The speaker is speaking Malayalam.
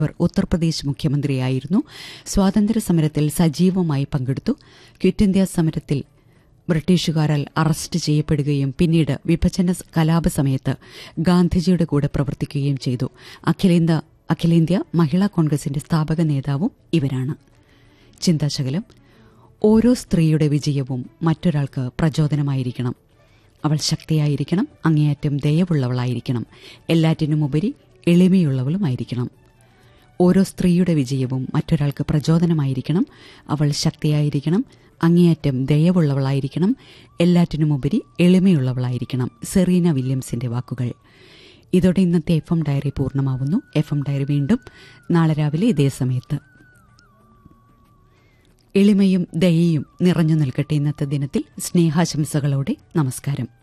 അവർ ഉത്തർപ്രദേശ് മുഖ്യമന്ത്രിയായിരുന്നു സ്വാതന്ത്ര്യ സമരത്തിൽ സജീവമായി പങ്കെടുത്തു ക്വിറ്റ് ഇന്ത്യ സമരത്തിൽ ബ്രിട്ടീഷുകാരാൽ അറസ്റ്റ് ചെയ്യപ്പെടുകയും പിന്നീട് വിഭജന കലാപ സമയത്ത് ഗാന്ധിജിയുടെ കൂടെ പ്രവർത്തിക്കുകയും ചെയ്തു അഖിലേന്ത്യ അഖിലേന്ത്യാ മഹിളാ കോൺഗ്രസിന്റെ സ്ഥാപക നേതാവും ഇവരാണ് ചിന്താശകലം ഓരോ സ്ത്രീയുടെ വിജയവും മറ്റൊരാൾക്ക് പ്രചോദനമായിരിക്കണം അവൾ ശക്തിയായിരിക്കണം അങ്ങേയറ്റം ദയവുള്ളവളായിരിക്കണം എല്ലാറ്റിനുമുപരി എളിമയുള്ളവളുമായിരിക്കണം ഓരോ സ്ത്രീയുടെ വിജയവും മറ്റൊരാൾക്ക് പ്രചോദനമായിരിക്കണം അവൾ ശക്തിയായിരിക്കണം അങ്ങേയറ്റം ദയവുള്ളവളായിരിക്കണം എല്ലാറ്റിനുമുപരി എളിമയുള്ളവളായിരിക്കണം സെറീന വില്യംസിന്റെ വാക്കുകൾ ഇതോടെ ഇന്നത്തെ എഫ് എം ഡയറി പൂർണ്ണമാവുന്നു എഫ് എം ഡയറി വീണ്ടും നാളെ രാവിലെ ഇതേ സമയത്ത് എളിമയും ദയയും നിറഞ്ഞു നിൽക്കട്ടെ ഇന്നത്തെ ദിനത്തിൽ സ്നേഹാശംസകളോടെ നമസ്കാരം